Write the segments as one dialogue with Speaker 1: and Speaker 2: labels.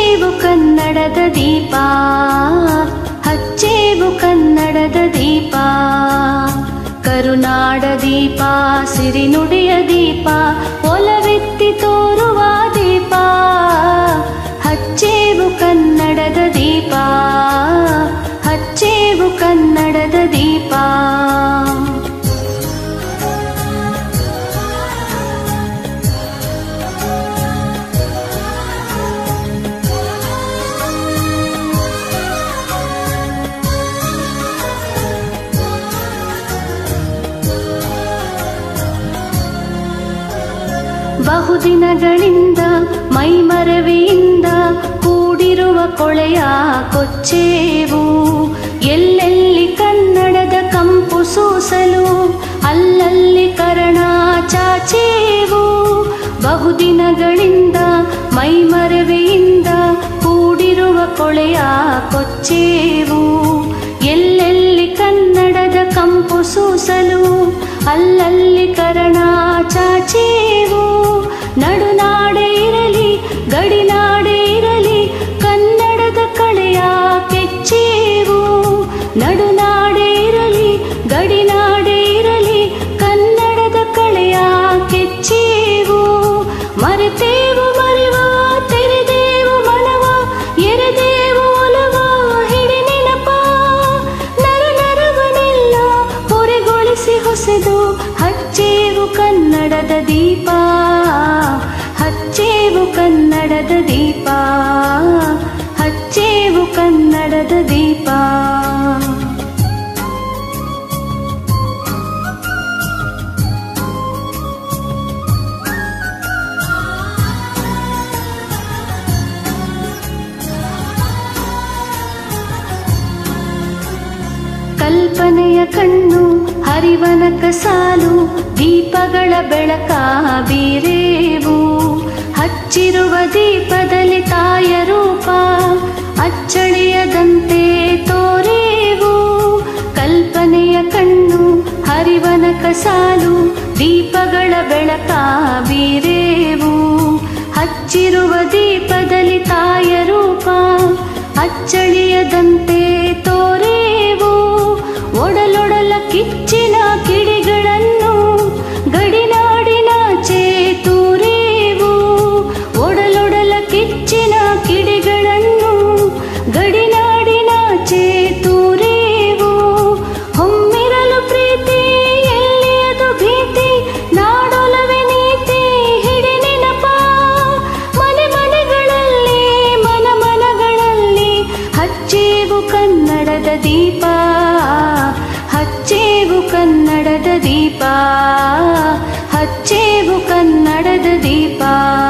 Speaker 1: ಹಚ್ಚೇವು ಕನ್ನಡದ ದೀಪ ಹಚ್ಚೇವು ಕನ್ನಡದ ದೀಪ ಕರುನಾಡ ದೀಪ ಸಿರಿನುಡಿಯ ದೀಪ ಒಲವೆತ್ತಿ ತೋರುವ ದೀಪ ಹಚ್ಚೇವು ಕನ್ನಡದ ದೀಪ ಹಚ್ಚೇವು ಕನ್ನಡದ ದೀಪ ಬಹುದಿನಗಳಿಂದ ಮೈಮರವೆಯಿಂದ ಕೂಡಿರುವ ಕೊಳೆಯ ಕೊಚ್ಚೇವು ಎಲ್ಲೆಲ್ಲಿ ಕನ್ನಡದ ಕಂಪು ಸೂಸಲು ಅಲ್ಲಲ್ಲಿ ಕರಣ ಚಾಚೇವು ಬಹುದಿನಗಳಿಂದ ಮೈಮರವೆಯಿಂದ ಕೂಡಿರುವ ಕೊಳೆಯ ಕೊಚ್ಚೇವು ಎಲ್ಲೆಲ್ಲಿ ಕನ್ನಡದ ಕಂಪು ಸೂಸಲು ಅಲ್ಲಲ್ಲಿ ಕರಣ ಚಾಚೇವು ನಡುನಾಡೆ ಇರಲಿ ಗಡಿನಾಡೆ ಇರಲಿ ಕನ್ನಡದ ಕಳೆಯ ಕೆಚ್ಚೇವು ನಡುನಾಡೆ ಇರಲಿ ಗಡಿನಾಡೆ ಇರಲಿ ಕನ್ನಡದ ಕಳೆಯ ಕೆಚ್ಚೇವು ಮರೆತೇವು ಮರೆವ ತೆರೆದೇವು ಮನವ ಎರೆದೇವು ಒಲವ ಹಿಡಿ ನೆನಪ ನರ ನರವನೆಲ್ಲ ಹೊರೆಗೊಳಿಸಿ ಹೊಸೆದು ಹಚ್ಚೇವು ಕನ್ನಡದ ದೀಪ ಹಚ್ಚೇವು ಕನ್ನಡದ ದೀಪ ಹಚ್ಚೇವು ಕನ್ನಡದ ದೀಪ ಕಲ್ಪನೆಯ ಕಣ್ಣು ಹರಿವನಕ ಸಾಲು ದೀಪಗಳ ಬೆಳಕ ಬೀರೇವು ಹಚ್ಚಿರುವ ದೀಪದಲ್ಲಿ ತಾಯ ರೂಪ ಅಚ್ಚಳಿಯದಂತೆ ತೋರೇವು ಕಲ್ಪನೆಯ ಕಣ್ಣು ಹರಿವನಕ ಸಾಲು ದೀಪಗಳ ಬೆಳಕ ಬೀರೇವು ಹಚ್ಚಿರುವ ದೀಪದಲ್ಲಿ ತಾಯ ರೂಪ ಅಚ್ಚಳಿಯದಂತೆ ತೋರೇವು ಒಡಲೊಡಲ ಕಿಚ್ಚಿನ ಕಿಡಿಗಳನ್ನು ಗಡಿನಾಡಿನ ಚೇತೂರೇವು ಒಡಲೊಡಲ ಕಿಚ್ಚಿನ ಕಿಡಿಗಳನ್ನು ಗಡಿನಾಡಿನ ಚೇತೂರೇವು ಹೊಮ್ಮಿರಲು ಪ್ರೀತಿ ಎಲ್ಲಿಯದು ಭೀತಿ ನಾಡೊಲವೆ ನೀತಿ ಹಿಡಿ ನೆನಪ ಮನೆ ಮನೆಗಳಲ್ಲಿ ಮನ ಮನಗಳಲ್ಲಿ ಹಚ್ಚೇವು ಕನ್ನಡದ ದೀಪ ಹಚ್ಚೇವು ಕನ್ನಡದ ದೀಪ ಹಚ್ಚೇವು ಕನ್ನಡದ ದೀಪ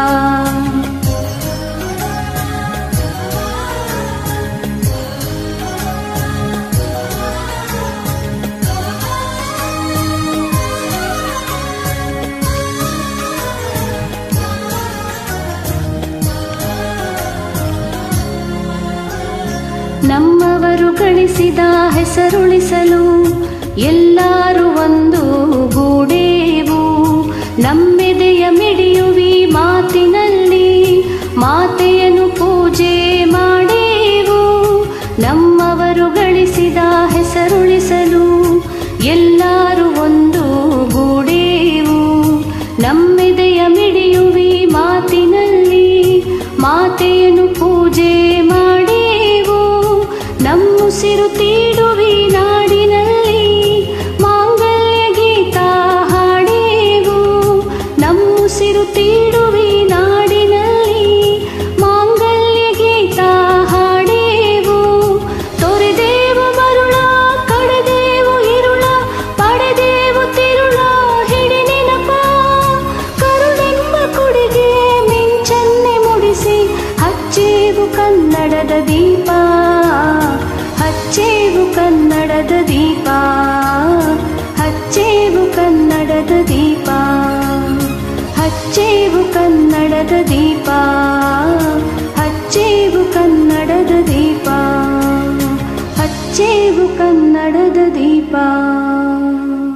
Speaker 1: ನಮ್ಮವರು ಗಳಿಸಿದ ಹೆಸರುಳಿಸಲು ಎಲ್ಲರೂ ಒಂದು ಗೂಡೇವು ನಮ್ಮೆದೆಯ ಮಿಡಿಯುವಿ ಮಾತಿನಲ್ಲಿ ಮಾತೆಯನ್ನು ಪೂಜೆ ಮಾಡೇವು ನಮ್ಮವರು ಗಳಿಸಿದ ಹೆಸರುಳಿಸಲು ಎಲ್ಲರೂ ಒಂದು ಗೂಡೇವು ನಮ್ಮೆದೆಯ ಮಿಡಿಯುವಿ ಮಾತಿನಲ್ಲಿ ಮಾತೆಯನ್ನು ಪೂಜೆ ಮಾಡೇವು ನಮ್ಮುಸಿರು ತೀಡುವಿ ನಾಡಿನಲ್ಲಿ ಮಾಂಗಲ್ಯ ಗೀತ ಹಾಡೇವು ನಮ್ಮುಸಿರು ತೀಡುವಿ ನಾಡಿನಲ್ಲಿ ಮಾಂಗಲ್ಯ ಗೀತ ಹಾಡೇವು ತೊರೆದೇವು ಮರುಳ ಕಡೆದೇವು ಇರುಳ ಪಡೆದೇವು ತಿರುಳ ಹಿಡಿ ನೆನಪ ಕರುಳೆಂಬ ಕುಡಿಗೆ ಮಿಂಚನ್ನೆ ಮುಡಿಸಿ ಹಚ್ಚೇವು ಕನ್ನಡದ ದೀಪ ಹಚ್ಚೇವು ಕನ್ನಡದ ದೀಪ ಹಚ್ಚೇವು ಕನ್ನಡದ ದೀಪ ಹಚ್ಚೇವು ಕನ್ನಡದ ದೀಪ ಹಚ್ಚೇವು ಕನ್ನಡದ ದೀಪ ಹಚ್ಚೇವು ಕನ್ನಡದ ದೀಪ